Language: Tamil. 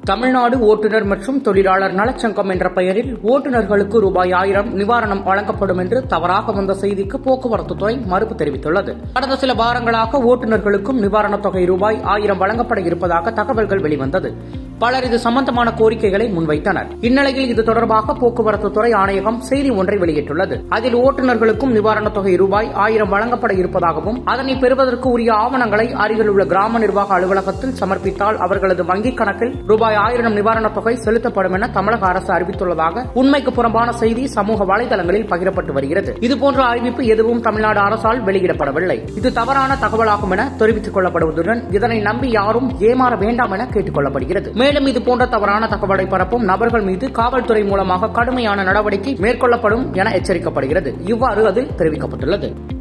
தமிழ்நாடு ஓட்டுநர் மற்றும் தொழிலாளர் நலச்சங்கம் என்ற பெயரில் ஓட்டுநர்களுக்கு ரூபாய் ஆயிரம் நிவாரணம் வழங்கப்படும் என்று தவறாக வந்த செய்திக்கு போக்குவரத்து துறை மறுப்பு தெரிவித்துள்ளது கடந்த சில வாரங்களாக ஓட்டுநர்களுக்கும் நிவாரணத் தொகை ரூபாய் ஆயிரம் வழங்கப்பட இருப்பதாக தகவல்கள் வெளிவந்தது பலர் இது சம்பந்தமான கோரிக்கைகளை முன்வைத்தனர் இந்நிலையில் இது தொடர்பாக போக்குவரத்து துறை ஆணையகம் செய்தி ஒன்றை வெளியிட்டுள்ளது அதில் ஓட்டுநர்களுக்கும் நிவாரணத் தொகை ரூபாய் ஆயிரம் வழங்கப்பட இருப்பதாகவும் அதனை பெறுவதற்கு உரிய ஆவணங்களை அருகில் உள்ள கிராம நிர்வாக அலுவலகத்தில் சமர்ப்பித்தால் அவர்களது வங்கிக் கணக்கில் ரூபாய் ஆயிரம் நிவாரணத் தொகை செலுத்தப்படும் என தமிழக அரசு அறிவித்துள்ளதாக உண்மைக்கு புறம்பான செய்தி சமூக வலைதளங்களில் பகிரப்பட்டு வருகிறது இதுபோன்ற அறிவிப்பு எதுவும் தமிழ்நாடு அரசால் வெளியிடப்படவில்லை இது தவறான தகவலாகும் என தெரிவித்துக் கொள்ளப்படுவதுடன் இதனை நம்பி யாரும் ஏமாற வேண்டாம் என கேட்டுக் கொள்ளப்படுகிறது மேலும் இதுபோன்ற தவறான தகவலை பரப்பும் நபர்கள் மீது காவல்துறை மூலமாக கடுமையான நடவடிக்கை மேற்கொள்ளப்படும் என எச்சரிக்கப்படுகிறது இவ்வாறு அதில் தெரிவிக்கப்பட்டுள்ளது